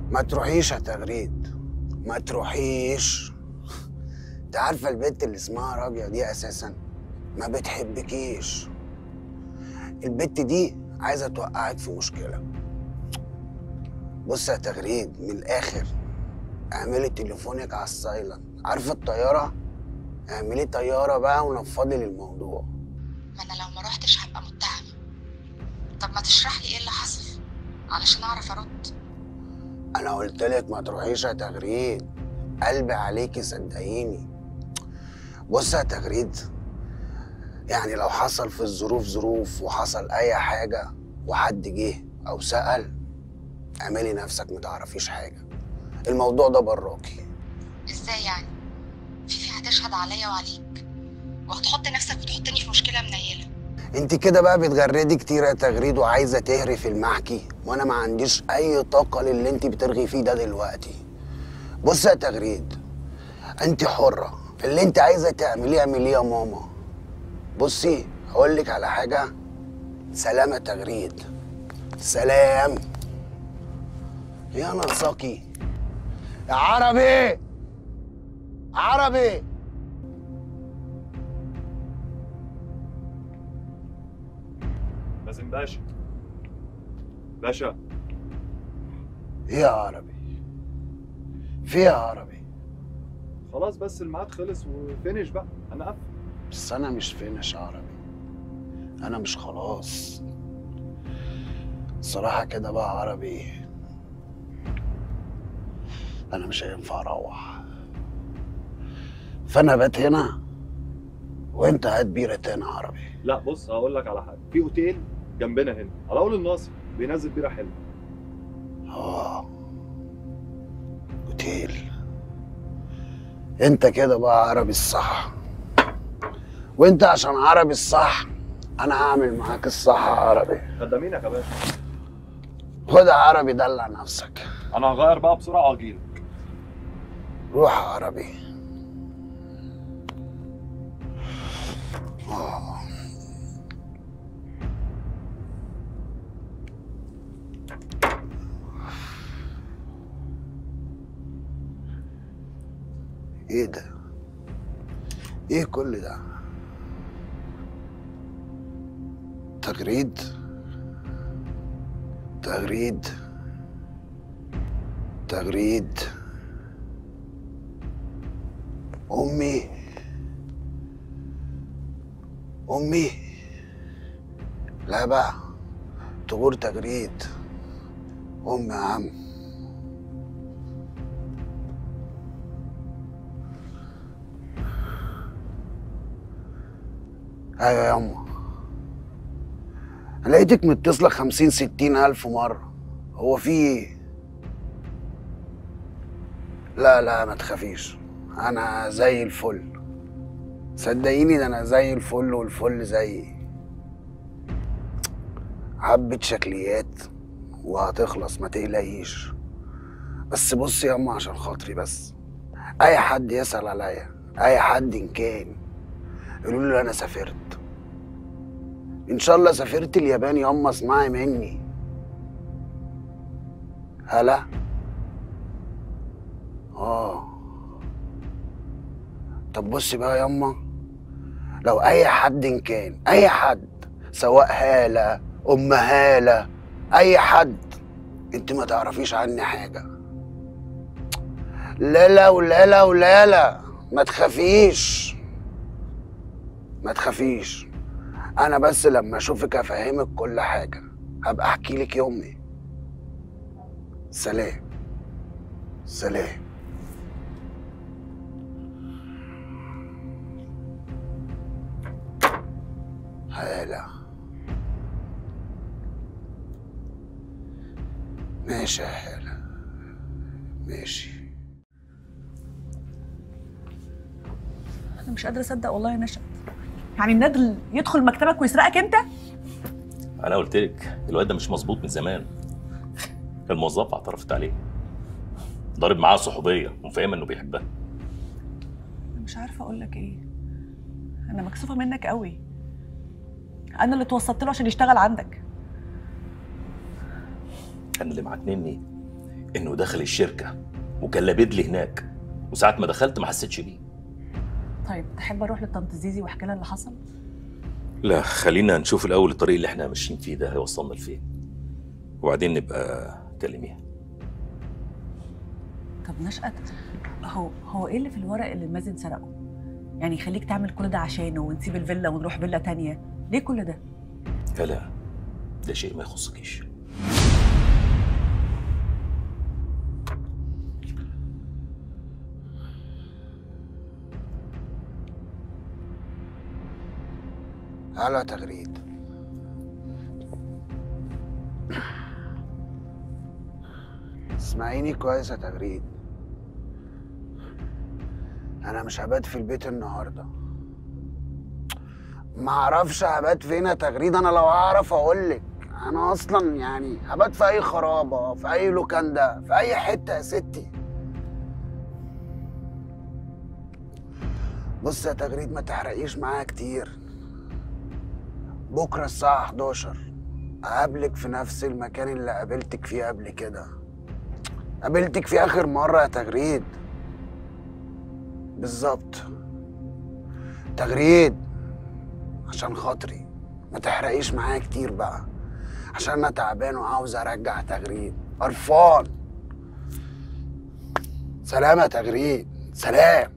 ما تروحيش يا تغريد ما تروحيش انت عارفه البنت اللي اسمها راجية دي اساسا ما بتحبكيش البنت دي عايزه توقعك في مشكله بص يا تغريد من الاخر اعملي تليفونك على السايلنت عارفه الطياره اعملي طياره بقى ونفضي للموضوع ما انا لو ما روحتش هبقى متهم طب ما تشرح لي ايه اللي حصل علشان اعرف ارد انا قلت لك ما تروحيش يا تغريد قلبي عليكي صدقيني بص يا تغريد يعني لو حصل في الظروف ظروف وحصل اي حاجه وحد جه او سال اعملي نفسك متعرفيش حاجه الموضوع ده براكي ازاي يعني فيفي هتشهد عليا وعليك وهتحط نفسك وتحطني في مشكله منيله انت كده بقى بتغردي كتير يا تغريد وعايزه تهري في المحكي وانا ما عنديش اي طاقه للي انت بترغي فيه ده دلوقتي بص يا تغريد انت حره اللي انت عايزه تعمليه اعمليه يا ماما بصي هقول لك على حاجه سلام يا تغريد سلام يا ناقصاكي يا عربي عربي لازم باشا باشا ايه يا عربي في يا عربي خلاص بس الميعاد خلص وفينش بقى انا قفل بس انا مش فينش يا عربي انا مش خلاص صراحة كده بقى عربي انا مش هينفع اروح فانا بات هنا وانت هات بيرة تاني يا عربي لا بص هقول لك على حاجه في اوتيل جنبنا هنا على اول الناصر بينزل بيره حلوه اه اوتيل انت كده بقى عربي الصح وانت عشان عربي الصح انا هعمل معاك الصح يا عربي خدامينك يا باشا خد يا عربي دلع نفسك انا هغير بقى بسرعه واجيلك روح يا عربي آه. ايه ده ايه كل ده تغريد تغريد تغريد أمي أمي لا بقى تغور تجريد أم يا عم أيوة يا أمه لقيتك متصلة خمسين ستين ألف مرة هو في إيه؟ لا لا ما تخافيش انا زي الفل صدقيني ده انا زي الفل والفل زيي حبة شكليات وهتخلص ما تقلقيش بس بصي يا اما عشان خاطري بس اي حد يسأل عليا اي حد ان كان يقولوا له انا سافرت ان شاء الله سافرت اليابان يا اما اسمعي مني هلا اه طب بصي بقى ياما لو اي حد إن كان اي حد سواء هالة ام هالة اي حد انت ما تعرفيش عني حاجة لا لا ولا لا ولا لا ما تخافيش ما تخافيش انا بس لما اشوفك افهمك كل حاجة هبقى احكي لك يومي سلام سلام هلا ماشي يا هلا ماشي انا مش قادره اصدق والله يا نشأت يعني النادل يدخل مكتبك ويسرقك انت انا قلت لك الواد ده مش مظبوط من زمان الموظفه اعترفت عليه ضارب معاها صحوبيه ومفهمه انه بيحبها انا مش عارفه اقول لك ايه انا مكسوفه منك قوي انا اللي توسطت له عشان يشتغل عندك انا اللي معتنني انه دخل الشركه وكان لابد لي هناك وساعه ما دخلت ما حسيتش بيه طيب تحب اروح لطنط زيزي واحكي لها اللي حصل لا خلينا نشوف الاول الطريق اللي احنا ماشيين فيه ده هيوصلنا لفين وبعدين نبقى كلميها طب نشأت هو هو ايه اللي في الورق اللي مازن سرقه يعني يخليك تعمل كل ده عشانه ونسيب الفيلا ونروح فيلا تانية ليه كل ده لا ده شيء ما يخصكيش الو يا تغريد اسمعيني كويس يا تغريد انا مش هبات في البيت النهارده ما اعرفش هبات فين يا تغريد انا لو اعرف اقولك انا اصلا يعني هبات في اي خرابه في اي لوكاندا في اي حته يا ستي بص يا تغريد ما تحرقيش معايا كتير بكرة الساعة 11 أقابلك في نفس المكان اللي قابلتك فيه قبل كده قابلتك فيه آخر مرة يا تغريد بالظبط تغريد عشان خاطري ما تحرقيش معايا كتير بقى عشان أنا تعبان وعاوز أرجع تغريد قرفان سلام يا تغريد سلام